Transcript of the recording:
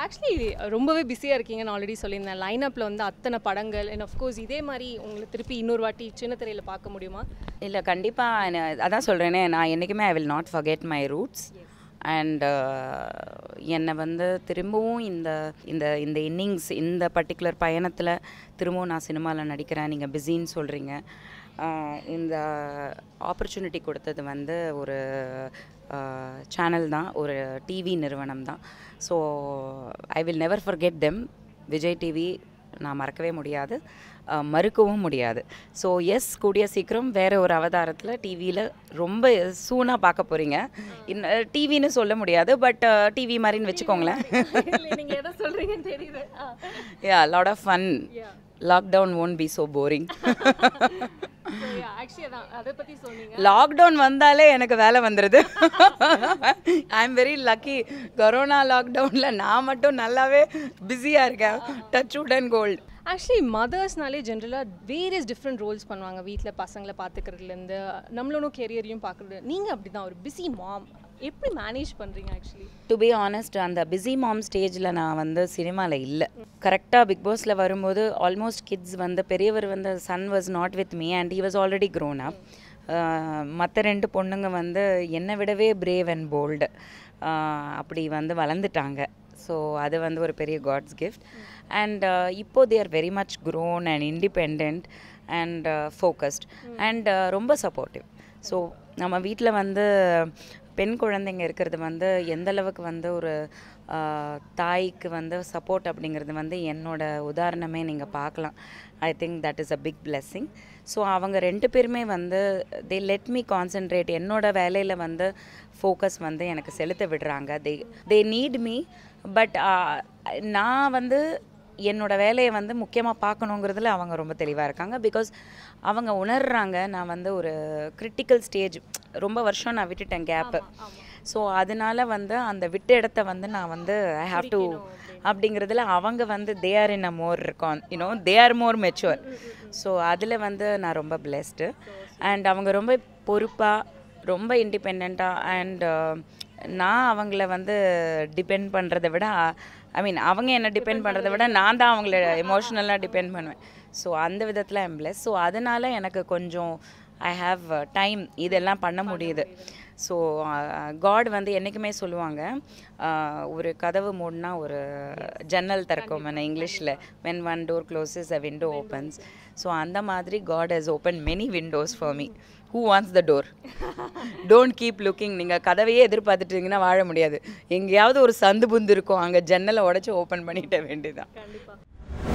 actually ரொம்பவே பிஸியாக இருக்கீங்கன்னு ஆல்ரெடி சொல்லியிருந்தேன் லைனப்பில் வந்து அத்தனை படங்கள் அண்ட் அஃப்கோர்ஸ் இதே மாதிரி உங்களை திருப்பி இன்னொரு வாட்டி சின்ன திரையில் பார்க்க முடியுமா இல்லை கண்டிப்பாக அதான் சொல்கிறேனே நான் என்றைக்குமே I will not forget my roots and என்னை வந்து திரும்பவும் இந்த இந்த இந்த இன்னிங்ஸ் இந்த பர்டிகுலர் பயணத்தில் திரும்பவும் நான் சினிமாவில் நடிக்கிறேன் நீங்கள் பிஸின்னு சொல்கிறீங்க இந்த ஆப்பர்ச்சுனிட்டி கொடுத்தது வந்து ஒரு சேனல் தான் ஒரு டிவி நிறுவனம் தான் so I will never forget them Vijay TV நான் மறக்கவே முடியாது அஹ், மறுக்கவும் முடியாது ஸோ எஸ் கூடிய சீக்கிரம் வேறு ஒரு அவதாரத்தில் டிவியில் ரொம்ப சூனாக பார்க்க போகிறீங்க இன்னும் டிவின்னு சொல்ல முடியாது பட் டிவி மாதிரின்னு வச்சுக்கோங்களேன் நீங்கள் எதை சொல்கிறீங்கன்னு தெரியுது yeah lot of fun lockdown won't be so boring actually அதான் அதை பற்றி சொன்னீங்க லாக்டவுன் வந்தாலே எனக்கு வேலை வந்துடுது I am very lucky corona லாக்டவுனில் நான் மட்டும் நல்லாவே பிஸியாக இருக்கேன் touch wood and gold actually மதர்ஸ்னாலே ஜென்ரலாக வேரியஸ் டிஃப்ரெண்ட் ரோல்ஸ் பண்ணுவாங்க வீட்டில் பசங்களை பார்த்துக்கிறதுலேருந்து நம்மளோட கெரியரையும் பார்க்குறது நீங்கள் அப்படி தான் ஒரு பிஸி மாம் எப்படி மேனேஜ் பண்ணுறீங்க ஆக்சுவலி டு பி ஆனஸ்ட் அந்த பிஸி மாம் ஸ்டேஜில் நான் வந்து சினிமாவில் இல்லை கரெக்டாக பிக் பாஸில் வரும்போது ஆல்மோஸ்ட் கிட்ஸ் வந்து பெரியவர் வந்து son was not with me and he was already grown up மற்ற ரெண்டு பொண்ணுங்க வந்து என்னை விடவே பிரேவ் அண்ட் போல்டு அப்படி வந்து வளர்ந்துட்டாங்க ஸோ அது வந்து ஒரு பெரிய காட்ஸ் கிஃப்ட் அண்ட் இப்போ they are very much grown and independent and focused and ரொம்ப சப்போர்ட்டிவ் ஸோ நம்ம வீட்டில் வந்து பெண் குழந்தைங்க இருக்கிறது வந்து எந்த அளவுக்கு வந்து ஒரு ஆஹ், தாய்க்கு வந்து சப்போர்ட் அப்படிங்கிறது வந்து என்னோட உதாரணமே நீங்கள் பார்க்கலாம் I think that is a big blessing so அவங்க ரெண்டு பேருமே வந்து தே லெட் மீ கான்சென்ட்ரேட் என்னோட வேலையில் வந்து ஃபோக்கஸ் வந்து எனக்கு செலுத்த விடுறாங்க they they need me but நான் வந்து என்னோட வேலையை வந்து முக்கியமாக பார்க்கணுங்கிறதுல அவங்க ரொம்ப தெளிவாக இருக்காங்க பிகாஸ் அவங்க உணர்றாங்க நான் வந்து ஒரு கிரிட்டிக்கல் ஸ்டேஜ் ரொம்ப வருஷம் நான் விட்டுட்டேன் கேப்பு ஸோ அதனால வந்து அந்த விட்ட இடத்த வந்து நான் வந்து ஐ ஹாவ் டு அப்படிங்கிறதுல அவங்க வந்து they are in a more con you know they are more mature so அதில் வந்து நான் ரொம்ப பிளெஸ்டு அண்ட் அவங்க ரொம்ப பொறுப்பாக ரொம்ப இண்டிபெண்ட்டாக அண்ட் நான் அவங்கள வந்து டிபெண்ட் பண்ணுறதை விட ஐ மீன் அவங்க என்ன டிபெண்ட் பண்ணுறதை விட நான் தான் அவங்கள எமோஷ்னலாக டிபெண்ட் பண்ணுவேன் ஸோ அந்த விதத்தில் ஐம் பிளஸ் ஸோ அதனால எனக்கு கொஞ்சம் ஐ ஹாவ் டைம் இதெல்லாம் பண்ண முடியுது ஸோ காட் வந்து என்றைக்குமே சொல்லுவாங்க ஆஹ், ஒரு கதவு மூடினா ஒரு ஜன்னல் திறக்கும் இங்கிலீஷில் when one door closes a window opens so அந்த மாதிரி God has open many windows for me who wants the door don't keep looking நீங்கள் கதவையே எதிர்பார்த்துட்டு இருந்தீங்கன்னா வாழ முடியாது எங்கேயாவது ஒரு சந்து புந்து இருக்கும் அங்கே ஜன்னலை உடச்சி ஓப்பன் பண்ணிட்ட வேண்டியதுதான் கண்டிப்பாக